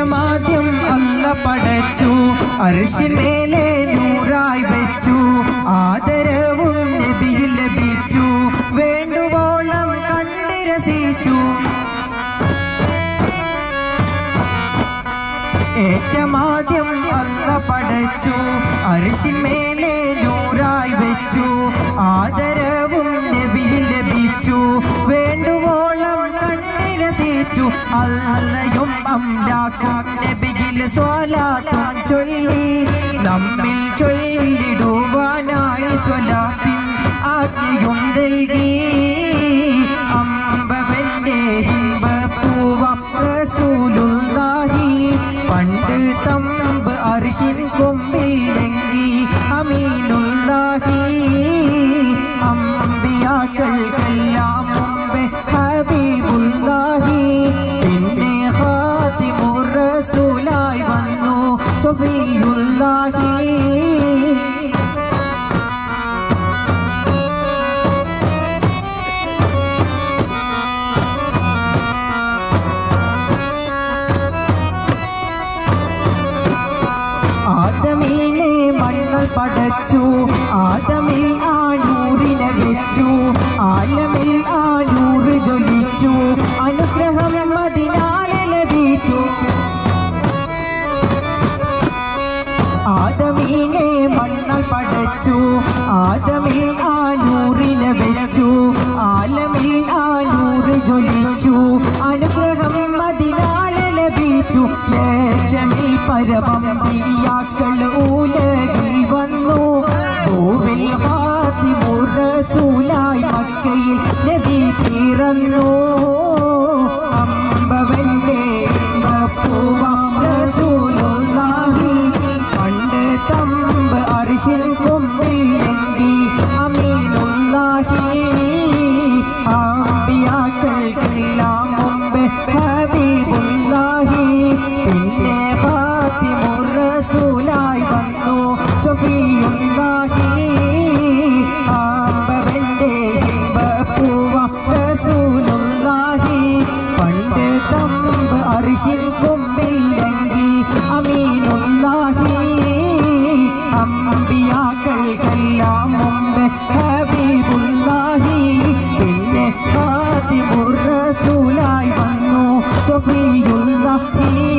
ഏറ്റമാദ്യം അല്ല പടച്ചു അർഷിന്മേലെ നൂറായി വെച്ചു ആദരവും നബിയിൽ ലഭിച്ചു വേണ്ടുവോളം കണ്ട് രസിച്ചു ഏറ്റമാദ്യം അല്ല പടച്ചു അരിശിന്മേലെ നൂറായി വെച്ചു ആദരവും നബിയിൽ ലഭിച്ചു വേണ്ടുവോളം കണ്ട് രസിച്ചു അല്ലയും അമ്ലാക്കും നബിയിൽ സ്വലാത്തും ചൊല്ലി നമ്മിൽ ചൊല്ലിടുവാനായി സ്വലാത്തിൻ ആജ്ഞയും നൽകി അമ്പവന്റെ ഹിമ്പപ്പൂവം റസൂലുള്ളാഹി പണ്ട് തമ്പ് അർഷിൻ കൊമ്പിലെങ്കി അമീനുള്ളാഹി അമ്പിയാക്കൾക്കെല്ലാം മുമ്പേ ഹബീബുള്ളാഹി പിന്നെ ഖാതിമുർ റസൂലായി വന്നു സഫിയുള്ളാഹി ആദമീനെ മണ്ണൽ പടച്ചു ആദമിൽ ആ നൂറിനെ വെച്ചു ആലമിൽ ആ നൂറ് ജ്വലിച്ചു അനുഗ്രഹം അതിനാലെ ലഭിച്ചു ആദമീനെ മണ്ണൽ പടച്ചു ആദമിൽ ആ നൂറിനെ വെച്ചു ആലമിൽ ആ നൂറ് ജ്വലിച്ചു അനുഗ്രഹം അതിനാലെ ലഭിച്ചു ലക്ഷമിൽ പരമം പിരിയാക്കൾ ഊലകിൽ വന്നു ഭൂവിൽ ഹാത്തിമുറസൂലായി മക്കയിൽ നബി പിറന്നു അമ്പവന്റെ പൂവാം റസൂലുള്ളാഹി പണ്ട് തമ്പ് അരിശിൽ കൊമ്പില്ലെങ്കി അമീനുള്ളാഹി ആമ്പിയാക്കൾക്കെല്ലാം മുമ്പ് ഹബീബുള്ളാഹി പിന്നെ ഫാത്തിമുർ റസൂലായി വന്നു സഫിയുള്ളാഹി ആമ്പവന്റെ ഹിമ്പപ്പൂവ റസൂലുള്ളാഹി പണ്ട് തമ്പ് അരിശിൽ കൊമ്പില്ലെങ്കി അമീനുള്ളാഹി അമ്പിയാക്കൾക്കെല്ലാം മുമ്പ് ഹബീബുള്ളാഹി പിന്നെ ഫാത്തിമുർ റസൂലായി വന്നു സഫിയുള്ളാഹി